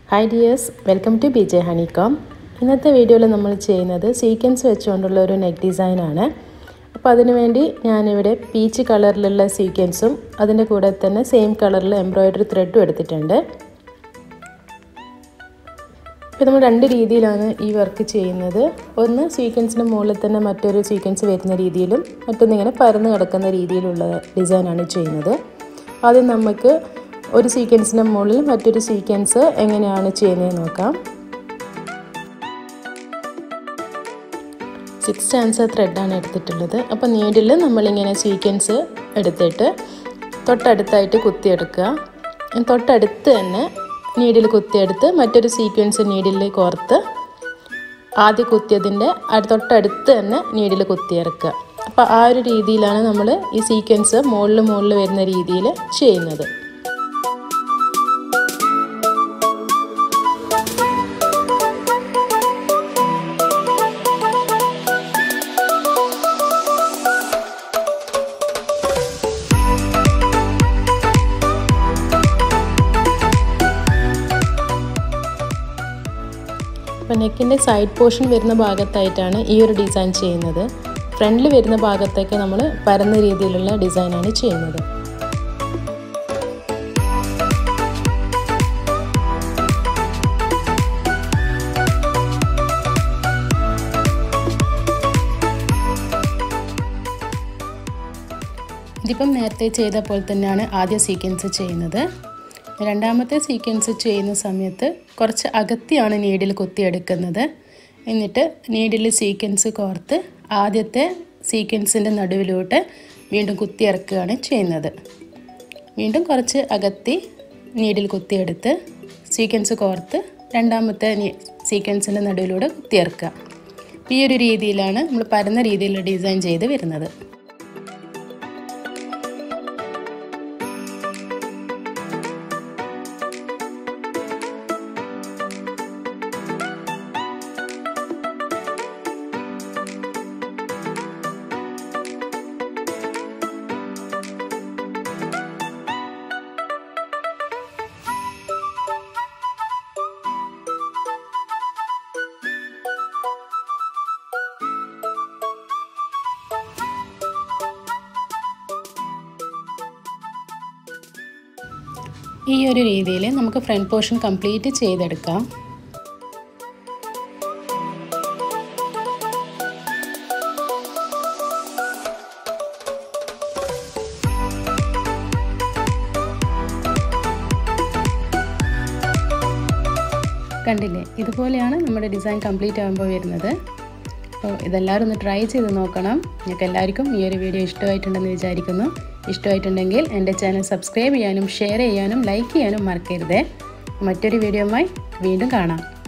hi dears welcome to B J honeycomb ഇന്നത്തെ വീഡിയോയിൽ നമ്മൾ ചെയ്യുന്നത് സീക്വൻസ് വെച്ചുകൊണ്ടുള്ള ഒരു നെക്ക് ഡിസൈനാണ് അപ്പോൾ അതിനുവേണ്ടി ഞാനിവിടെ പീച്ച് കളറിലുള്ള സീക്വൻസും അതിൻ്റെ കൂടെ തന്നെ സെയിം കളറിൽ എംബ്രോയ്ഡറി ത്രെഡും എടുത്തിട്ടുണ്ട് ഇപ്പോൾ നമ്മൾ രണ്ട് രീതിയിലാണ് ഈ വർക്ക് ചെയ്യുന്നത് ഒന്ന് സീക്വൻസിന് മുകളിൽ തന്നെ മറ്റൊരു സീക്വൻസ് വരുന്ന രീതിയിലും മറ്റൊന്നിങ്ങനെ പരന്ന് കിടക്കുന്ന രീതിയിലുള്ള ഡിസൈനാണ് ചെയ്യുന്നത് ആദ്യം നമുക്ക് ഒരു സീക്വൻസിന് മുകളിൽ മറ്റൊരു സീക്വൻസ് എങ്ങനെയാണ് ചെയ്യുന്നത് നോക്കാം സിക്സ് സ്റ്റാൻസർ ത്രെഡാണ് എടുത്തിട്ടുള്ളത് അപ്പോൾ നീഡിൽ നമ്മളിങ്ങനെ സീക്വൻസ് എടുത്തിട്ട് തൊട്ടടുത്തായിട്ട് കുത്തിയെടുക്കുക തൊട്ടടുത്ത് തന്നെ നീഡിൽ കുത്തിയെടുത്ത് മറ്റൊരു സീക്വൻസ് നീഡിൽ കോർത്ത് ആദ്യം കുത്തിയതിൻ്റെ തൊട്ടടുത്ത് തന്നെ നീഡിൽ കുത്തിയിറക്കുക അപ്പോൾ ആ ഒരു രീതിയിലാണ് നമ്മൾ ഈ സീക്വൻസ് മുകളിൽ മുകളിൽ വരുന്ന രീതിയിൽ ചെയ്യുന്നത് അപ്പോൾ നെക്കിൻ്റെ സൈഡ് പോർഷൻ വരുന്ന ഭാഗത്തായിട്ടാണ് ഈ ഒരു ഡിസൈൻ ചെയ്യുന്നത് ഫ്രണ്ടിൽ വരുന്ന ഭാഗത്തേക്ക് നമ്മൾ പരന്ന രീതിയിലുള്ള ഡിസൈനാണ് ചെയ്യുന്നത് ഇതിപ്പം നേരത്തെ ചെയ്ത പോലെ തന്നെയാണ് ആദ്യ സീക്വൻസ് ചെയ്യുന്നത് രണ്ടാമത്തെ സീക്വൻസ് ചെയ്യുന്ന സമയത്ത് കുറച്ച് അകത്തിയാണ് നീഡിൽ കുത്തിയെടുക്കുന്നത് എന്നിട്ട് നീഡിൽ സീക്വൻസ് കോർത്ത് ആദ്യത്തെ സീക്വൻസിൻ്റെ നടുവിലോട്ട് വീണ്ടും കുത്തിയിറക്കുകയാണ് ചെയ്യുന്നത് വീണ്ടും കുറച്ച് അകത്തി നീഡിൽ കുത്തിയെടുത്ത് സീക്വൻസ് കോർത്ത് രണ്ടാമത്തെ സീക്വൻസിൻ്റെ നടുവിലൂടെ കുത്തിയിറക്കുക ഈ ഒരു രീതിയിലാണ് നമ്മൾ പരന്ന രീതിയിലുള്ള ഡിസൈൻ ചെയ്ത് വരുന്നത് ഈ ഒരു രീതിയിൽ നമുക്ക് ഫ്രണ്ട് പോർഷൻ കംപ്ലീറ്റ് ചെയ്തെടുക്കാം കണ്ടില്ലേ ഇതുപോലെയാണ് നമ്മുടെ ഡിസൈൻ കംപ്ലീറ്റ് ആകുമ്പോൾ വരുന്നത് അപ്പോൾ ഇതെല്ലാവരും ഒന്ന് ട്രൈ ചെയ്ത് നോക്കണം നിങ്ങൾക്ക് എല്ലാവർക്കും ഈ ഒരു വീഡിയോ ഇഷ്ടമായിട്ടുണ്ടെന്ന് വിചാരിക്കുന്നു ഇഷ്ടമായിട്ടുണ്ടെങ്കിൽ എൻ്റെ ചാനൽ സബ്സ്ക്രൈബ് ചെയ്യാനും ഷെയർ ചെയ്യാനും ലൈക്ക് ചെയ്യാനും മറക്കരുത് മറ്റൊരു വീഡിയോയുമായി വീണ്ടും കാണാം